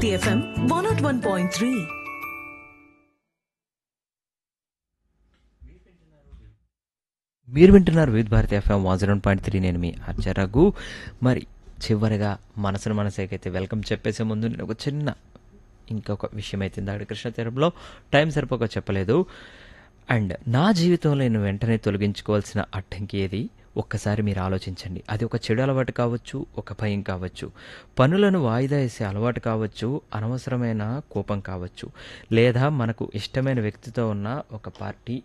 Bharati FM one naught one point three మీరు వింటున్నారు Vividh Bharati FM one zero point three నేను మీ ఆర్చర్ రఘు మరి చివరిగా మనసును మనసేకైతే వెల్కమ్ చెప్పేసే ముందు నేను ఒక చిన్న ఇంకొక విషయం అయితే ఇందాక కృష్ణ తీరంలో టైం సరిపోక చెప్పలేదు అండ్ నా జీవితంలో నేను వెంటనే తొలగించుకోవాల్సిన అడ్డంకి ఏది ఒక్కసారి మీరు ఆలోచించండి అది ఒక చెడు అలవాటు కావచ్చు ఒక భయం కావచ్చు పనులను వాయిదా వేసే అలవాటు కావచ్చు అనవసరమైన కోపం కావచ్చు లేదా మనకు ఇష్టమైన వ్యక్తితో ఉన్న ఒక పార్టీ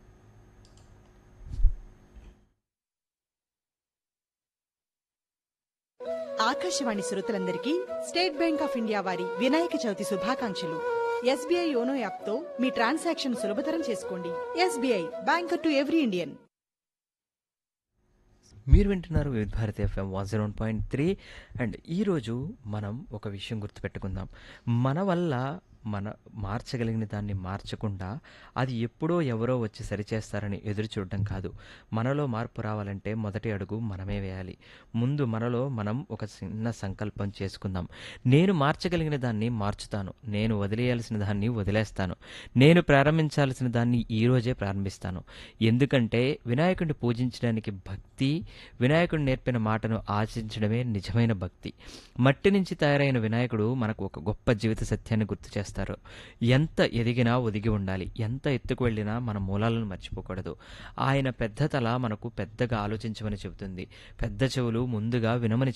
ఆకాశవాణి శ్రోతలందరికీ స్టేట్ బ్యాంక్ ఆఫ్ ఇండియా వారి వినాయక చవితి శుభాకాంక్షలు ఎస్బీఐ యోనో యాప్ తో మీ ట్రాన్సాక్షన్ సులభతరం చేసుకోండి SBI banker to every Indian మీరు వింటున్నారు Vividh Bharati FM one zero point three and ఈరోజు మనం ఒక విషయం గుర్తుపెట్టుకుందాం మన వల్ల మన మార్చగలిగిన దాన్ని మార్చకుండా అది ఎప్పుడో ఎవరో వచ్చి సరిచేస్తారని ఎదురు చూడడం కాదు మనలో మార్పు రావాలంటే మొదటి అడుగు మనమే వేయాలి ముందు మనలో మనం ఒక చిన్న సంకల్పం చేసుకుందాం నేను మార్చగలిగిన దాన్ని మార్చుతాను నేను వదిలేయాల్సిన దాన్ని వదిలేస్తాను నేను ప్రారంభించాల్సిన దాన్ని ఈ రోజే ప్రారంభిస్తాను ఎందుకంటే వినాయకుడిని పూజించడానికి భక్తి వినాయకుడు నేర్పిన మాటను ఆచరించడమే నిజమైన భక్తి మట్టి నుంచి తయారైన వినాయకుడు మనకు ఒక గొప్ప జీవిత సత్యాన్ని గుర్తు చేస్తారు ఎంత ఎదిగినా ఒదిగి ఉండాలి ఎంత ఎత్తుకు వెళ్ళినా మన మూలాలను మర్చిపోకూడదు ఆయన పెద్ద తల మనకు పెద్దగా ఆలోచించమని చెబుతుంది పెద్ద చెవులు ముందుగా వినమని